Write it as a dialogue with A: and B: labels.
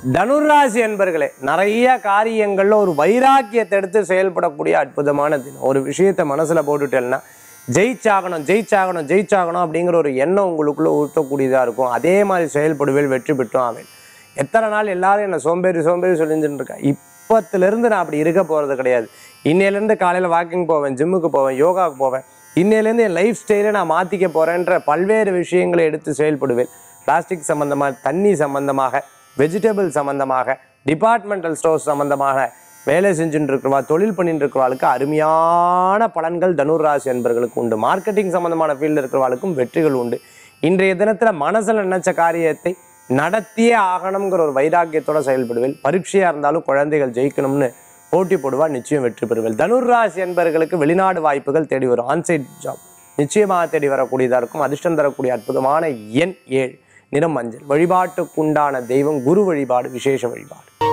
A: தனுராசி என்பர்களே நிறைய காரியங்கள்ல ஒரு வைராக்கியத்தை எடுத்து செயல்படக்கூடிய அற்புதமான தினம் ஒரு விஷயத்தை மனசுல போட்டுட்டேன்னா ஜெயிச்சாகணும் ஜெயிச்சாகணும் ஜெயிச்சாகணும் அப்படிங்கிற ஒரு எண்ணம் உங்களுக்குள்ள ஊற்றக்கூடியதா இருக்கும் அதே மாதிரி செயல்படுவேல் வெற்றி பெற்றும் ஆவேன் எத்தனை நாள் எல்லாரும் என்ன சோம்பேறி சோம்பேறி சொல்லிச்சுட்டு இருக்கா இப்பத்திலிருந்து நான் அப்படி இருக்க போறது கிடையாது இன்னையிலேருந்து காலையில் வாக்கிங் போவேன் ஜிம்முக்கு போவேன் யோகாவுக்கு போவேன் இன்னையிலேருந்து என் லைஃப் ஸ்டைலை நான் மாற்றிக்க போகிறேன்ற பல்வேறு விஷயங்களை எடுத்து செயல்படுவேன் பிளாஸ்டிக் சம்பந்தமாக தண்ணி சம்பந்தமாக வெஜிடபிள் சம்பந்தமாக டிபார்ட்மெண்டல் ஸ்டோர்ஸ் சம்பந்தமாக வேலை செஞ்சுட்டு இருக்கிறவா தொழில் பண்ணிட்டு இருக்கிறவாளுக்கு அருமையான பலன்கள் தனுராசி என்பர்களுக்கு உண்டு மார்க்கெட்டிங் சம்பந்தமான ஃபீல்டில் இருக்கிறவாளுக்கும் வெற்றிகள் உண்டு இன்றைய தினத்துல மனசுல நினைச்ச காரியத்தை நடத்தியே ஆகணுங்கிற ஒரு வைராக்கியத்தோட செயல்படுவேன் பரீட்சையா இருந்தாலும் குழந்தைகள் ஜெயிக்கணும்னு போட்டி போடுவா நிச்சயம் வெற்றி பெறுவேன் தனுர்ராசி என்பர்களுக்கு வெளிநாடு வாய்ப்புகள் தேடி வரும் ஆன்சைட் ஜாப் நிச்சயமாக தேடி வரக்கூடியதா இருக்கும் அதிர்ஷ்டம் தரக்கூடிய அற்புதமான எண் ஏழு நிறம் மஞ்சள் வழிபாட்டுக்குண்டான தெய்வம் குரு வழிபாடு விசேஷ வழிபாடு